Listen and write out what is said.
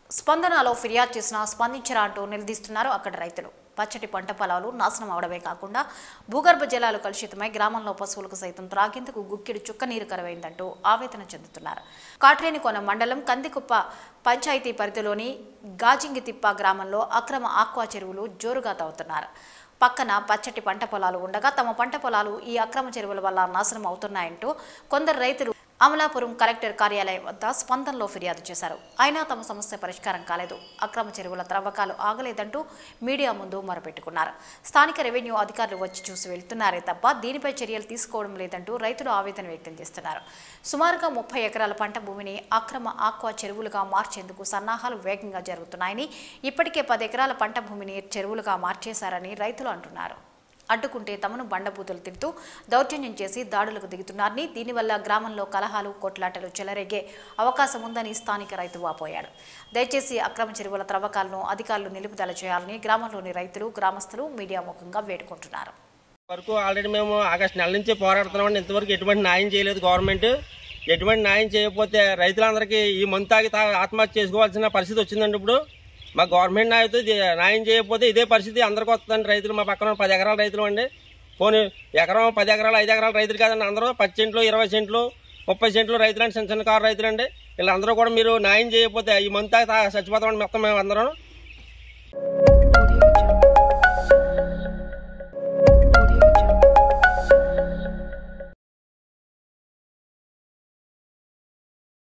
స్పందనలో ఫిర్యాదు చేసినా స్పందించరా అంటూ నిలదీస్తున్నారు అక్కడ రైతులు పచ్చటి పంట పొలాలు నాశనం అవడమే కాకుండా భూగర్భ జలాలు కలుషితమై గ్రామంలో పశువులకు సైతం త్రాగేందుకు గుక్కిడి చుక్క నీరు కరువైందంటూ ఆవేదన చెందుతున్నారు కాట్రేనికొన మండలం కందికుప్ప పంచాయతీ పరిధిలోని గాజింగితిప్ప గ్రామంలో అక్రమ ఆక్వా చెరువులు జోరుగా తవ్వుతున్నారు పక్కన పచ్చటి పంట పొలాలు ఉండగా తమ పంట పొలాలు ఈ అక్రమ చెరువుల వల్ల నాశనం అవుతున్నాయంటూ కొందరు రైతులు అమలాపురం కలెక్టర్ కార్యాలయం వద్ద స్పందనలో ఫిర్యాదు చేశారు అయినా తమ సమస్య పరిష్కారం కాలేదు అక్రమ చెరువుల త్రవ్వకాలు ఆగలేదంటూ మీడియా ముందు మొరపెట్టుకున్నారు స్థానిక రెవెన్యూ అధికారులు వచ్చి చూసి వెళ్తున్నారే తప్ప దీనిపై చర్యలు తీసుకోవడం లేదంటూ రైతులు ఆవేదన వ్యక్తం చేస్తున్నారు సుమారుగా ముప్పై ఎకరాల పంట భూమిని అక్రమ ఆక్వా చెరువులుగా మార్చేందుకు సన్నాహాలు వేగంగా జరుగుతున్నాయని ఇప్పటికే పది ఎకరాల పంట భూమిని చెరువులుగా మార్చేశారని రైతులు అంటున్నారు అడ్డుకుంటే తమను బండబూతులు తిడుతూ దౌర్జన్యం చేసి దాడులకు దిగుతున్నారని దీనివల్ల గ్రామంలో కలహాలు కొట్లాటలు చెలరేగే అవకాశం ఉందని స్థానిక రైతు వాపోయాడు దయచేసి అక్రమ చెరువుల త్రవ్వకాలను అధికారులు నిలుపుదల చేయాలని గ్రామంలోని రైతులు గ్రామస్తులు మీడియా ముఖంగా వేడుకుంటున్నారు వరకు ఆల్రెడీ మేము ఆగస్టు నెల నుంచి పోరాడుతున్నామండి ఇంతవరకు ఎటువంటి న్యాయం చేయలేదు గవర్నమెంట్ ఎటువంటి న్యాయం చేయకపోతే రైతులందరికీ ఈ మంతు తాగి తా- ఆత్మహత్య చేసుకోవాల్సిన పరిస్థితి వచ్చిందండి ఇప్పుడు మా గవర్నమెంట్ న్యాయం న్యాయం చేయకపోతే ఇదే పరిస్థితి అందరికీ వస్తుందండి రైతులు మా పక్కన పది ఎకరాల రైతులు అండి పోనీ ఎకరం పది ఎకరాలు ఐదు ఎకరాల రైతులు కాదండి అందరూ పది సెంట్లు ఇరవై సెంట్లు ముప్పై సెంట్లు రైతులు అండి చిన్న చిన్న కారు రైతులు అండి వీళ్ళందరూ కూడా మీరు న్యాయం చేయకపోతే ఈ మంతు తాగి తా- చచ్చిపోతామండి మొత్తం మేము అందరం